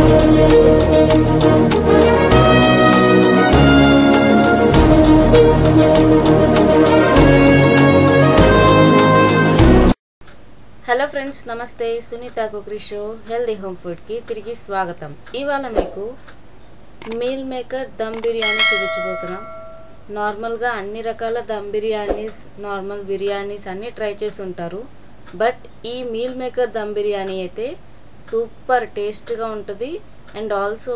hello friends నమస్తే Sunitha cookery show healthy home ఫుడ్కి తిరిగి స్వాగతం ఇవాళ మీకు మీల్ మేకర్ దమ్ బిర్యానీ చూపించబోతున్నాం నార్మల్గా అన్ని రకాల దమ్ బిర్యానీస్ నార్మల్ బిర్యానీస్ అన్నీ ట్రై చేసి ఉంటారు బట్ ఈ మీల్ మేకర్ దమ్ బిర్యానీ అయితే సూపర్ టేస్ట్గా ఉంటుంది అండ్ ఆల్సో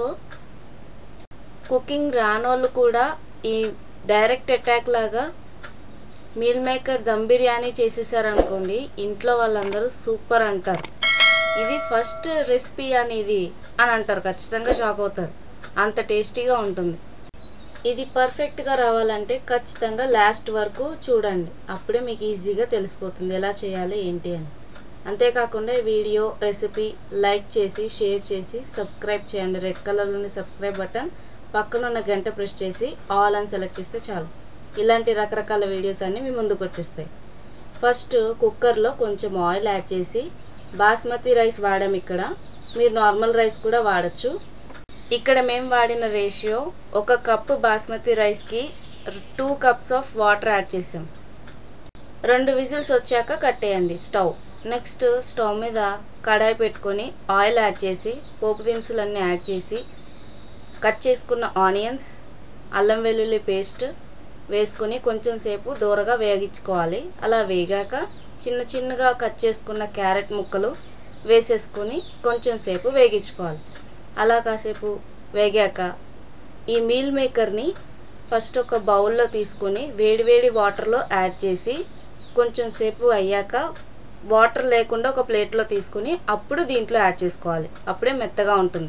కుకింగ్ రానోళ్ళు కూడా ఈ డైరెక్ట్ అటాక్ లాగా మీల్ మేకర్ దమ్ బిర్యానీ చేసేసారనుకోండి ఇంట్లో వాళ్ళందరూ సూపర్ అంటారు ఇది ఫస్ట్ రెసిపీ అనేది అని అంటారు ఖచ్చితంగా షాక్ అవుతారు అంత టేస్టీగా ఉంటుంది ఇది పర్ఫెక్ట్గా రావాలంటే ఖచ్చితంగా లాస్ట్ వరకు చూడండి అప్పుడే మీకు ఈజీగా తెలిసిపోతుంది ఎలా చేయాలి ఏంటి అని అంతేకాకుండా ఈ వీడియో రెసిపీ లైక్ చేసి షేర్ చేసి సబ్స్క్రైబ్ చేయండి రెడ్ కలర్లోని సబ్స్క్రైబ్ బటన్ పక్కనున్న గంట ప్రెస్ చేసి ఆల్ అని సెలెక్ట్ చేస్తే చాలు ఇలాంటి రకరకాల వీడియోస్ అన్నీ మీ ముందుకు వచ్చేస్తాయి ఫస్ట్ కుక్కర్లో కొంచెం ఆయిల్ యాడ్ చేసి బాస్మతి రైస్ వాడాం ఇక్కడ మీరు నార్మల్ రైస్ కూడా వాడచ్చు ఇక్కడ మేము వాడిన రేషియో ఒక కప్పు బాస్మతి రైస్కి two cups of water add చేసాం రెండు విజిల్స్ వచ్చాక కట్టేయండి స్టవ్ నెక్స్ట్ స్టవ్ మీద కడాయి పెట్టుకొని ఆయిల్ యాడ్ చేసి పోపు దినుసులన్నీ యాడ్ చేసి కట్ చేసుకున్న ఆనియన్స్ అల్లం వెల్లుల్లి పేస్ట్ వేసుకొని కొంచెం సేపు దూరగా వేగించుకోవాలి అలా వేగాక చిన్న చిన్నగా కట్ చేసుకున్న క్యారెట్ ముక్కలు వేసేసుకొని కొంచెం సేపు వేగించుకోవాలి అలా కాసేపు వేగాక ఈ మీల్ మేకర్ని ఫస్ట్ ఒక బౌల్లో తీసుకొని వేడివేడి వాటర్లో యాడ్ చేసి కొంచెం సేపు అయ్యాక వాటర్ లేకుండా ఒక ప్లేట్లో తీసుకుని అప్పుడు దీంట్లో యాడ్ చేసుకోవాలి అప్పుడే మెత్తగా ఉంటుంది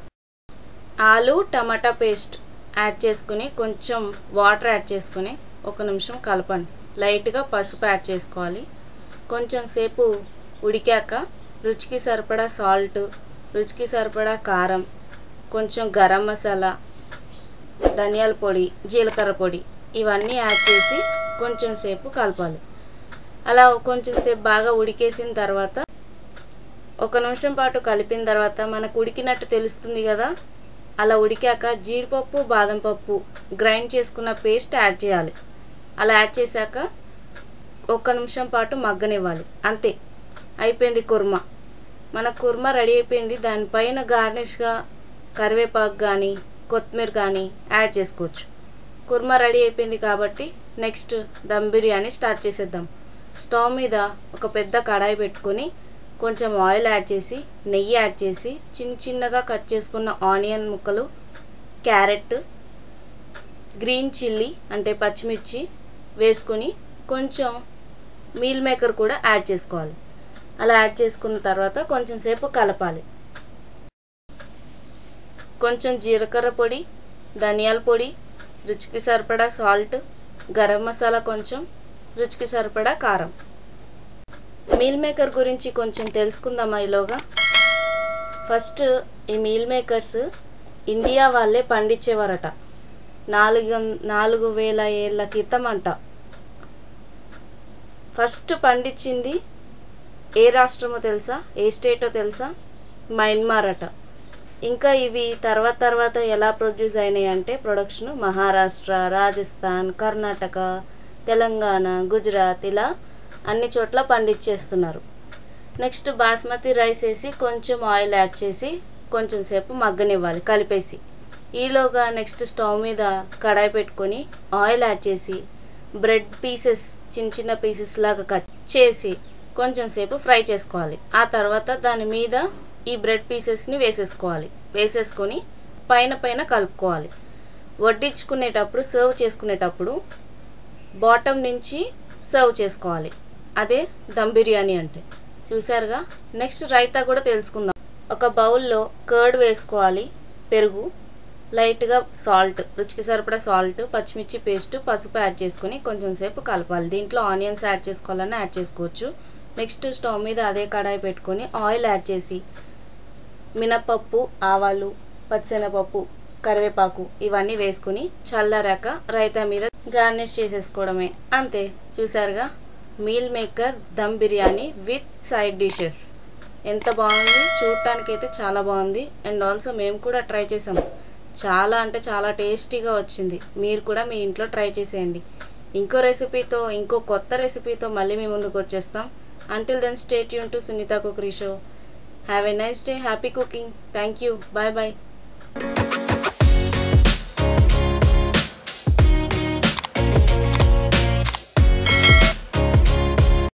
ఆలు టమాటా పేస్ట్ యాడ్ చేసుకుని కొంచెం వాటర్ యాడ్ చేసుకుని ఒక నిమిషం కలపండి లైట్గా పసుపు యాడ్ చేసుకోవాలి కొంచెం సేపు ఉడికాక రుచికి సరిపడా సాల్ట్ రుచికి సరిపడా కారం కొంచెం గరం మసాలా ధనియాల పొడి జీలకర్ర పొడి ఇవన్నీ యాడ్ చేసి కొంచెం సేపు కలపాలి అలా కొంచెం సేపు బాగా ఉడికేసిన తర్వాత ఒక నిమిషం పాటు కలిపిన తర్వాత మనకు ఉడికినట్టు తెలుస్తుంది కదా అలా ఉడికాక జీడిపప్పు బాదం పప్పు గ్రైండ్ చేసుకున్న పేస్ట్ యాడ్ చేయాలి అలా యాడ్ చేశాక ఒక్క నిమిషం పాటు మగ్గనివ్వాలి అంతే అయిపోయింది కుర్మా మన కుర్మా రెడీ అయిపోయింది దానిపైన గార్నిష్గా కరివేపాకు కానీ కొత్తిమీర కానీ యాడ్ చేసుకోవచ్చు కుర్మా రెడీ అయిపోయింది కాబట్టి నెక్స్ట్ దమ్ బిర్యానీ స్టార్ట్ చేసేద్దాం స్టవ్ మీద ఒక పెద్ద కడాయి పెట్టుకొని కొంచెం ఆయిల్ యాడ్ చేసి నెయ్యి యాడ్ చేసి చిన్న చిన్నగా కట్ చేసుకున్న ఆనియన్ ముక్కలు క్యారెట్ గ్రీన్ చిల్లీ అంటే పచ్చిమిర్చి వేసుకొని కొంచెం మీల్ మేకర్ కూడా యాడ్ చేసుకోవాలి అలా యాడ్ చేసుకున్న తర్వాత కొంచెం సేపు కలపాలి కొంచెం జీలకర్ర పొడి ధనియాల పొడి రుచికి సరిపడా సాల్ట్ గరం మసాలా కొంచెం రుచికి సరిపడా కారం మీల్ మేకర్ గురించి కొంచెం తెలుసుకుందామా ఈలోగా ఫస్ట్ ఈ మీల్ మేకర్స్ ఇండియా వాళ్ళే పండించేవారట నాలుగు నాలుగు వేల ఏళ్ళ క్రితం అంట ఫస్ట్ పండించింది ఏ రాష్ట్రమో తెలుసా ఏ స్టేటో తెలుసా మయన్మార్ అట ఇంకా ఇవి తర్వాత తర్వాత ఎలా ప్రొడ్యూస్ అయినాయి అంటే ప్రొడక్షన్ మహారాష్ట్ర రాజస్థాన్ కర్ణాటక తెలంగాణ గుజరాత్ ఇలా అన్ని చోట్ల పండించేస్తున్నారు నెక్స్ట్ బాస్మతి రైస్ వేసి కొంచెం ఆయిల్ యాడ్ చేసి కొంచెం సేపు మగ్గనివ్వాలి కలిపేసి ఈలోగా నెక్స్ట్ స్టవ్ మీద కడాయి పెట్టుకొని ఆయిల్ యాడ్ చేసి బ్రెడ్ పీసెస్ చిన్న చిన్న పీసెస్ లాగా కట్ చేసి కొంచెం సేపు ఫ్రై చేసుకోవాలి ఆ తర్వాత దాని మీద ఈ బ్రెడ్ పీసెస్ని వేసేసుకోవాలి వేసేసుకొని పైన పైన కలుపుకోవాలి వడ్డించుకునేటప్పుడు సర్వ్ చేసుకునేటప్పుడు బాటమ్ నుంచి సర్వ్ చేసుకోవాలి అదే దమ్ బిర్యానీ అంటే చూసారుగా నెక్స్ట్ రైతా కూడా తెలుసుకుందాం ఒక బౌల్లో కర్డ్ వేసుకోవాలి పెరుగు లైట్గా సాల్ట్ రుచికి సరిపడా సాల్ట్ పచ్చిమిర్చి పేస్ట్ పసుపు యాడ్ చేసుకొని కొంచెం సేపు కలపాలి దీంట్లో ఆనియన్స్ యాడ్ చేసుకోవాలన్నా యాడ్ చేసుకోవచ్చు నెక్స్ట్ స్టవ్ మీద అదే కడాయి పెట్టుకొని ఆయిల్ యాడ్ చేసి మినపప్పు ఆవాలు పచ్చెనపప్పు కరివేపాకు ఇవన్నీ వేసుకుని చల్లారాక రైతా మీద గార్నిష్ చేసేసుకోవడమే అంతే చూసారుగా meal maker dum biryani with side dishes ఎంత బాగుంది చూడటానికి అయితే చాలా బాగుంది అండ్ ఆల్సో మేము కూడా ట్రై చేసాం చాలా అంటే చాలా టేస్టీగా వచ్చింది మీరు కూడా మీ ఇంట్లో ట్రై చేసేయండి ఇంకో రెసిపీతో ఇంకో కొత్త రెసిపీతో మళ్ళీ మీ ముందుకు వచ్చేస్తాం అంటిల్ దెన్ స్టేట్ యూన్ to Sunitha cookery show have a nice day happy cooking thank you bye bye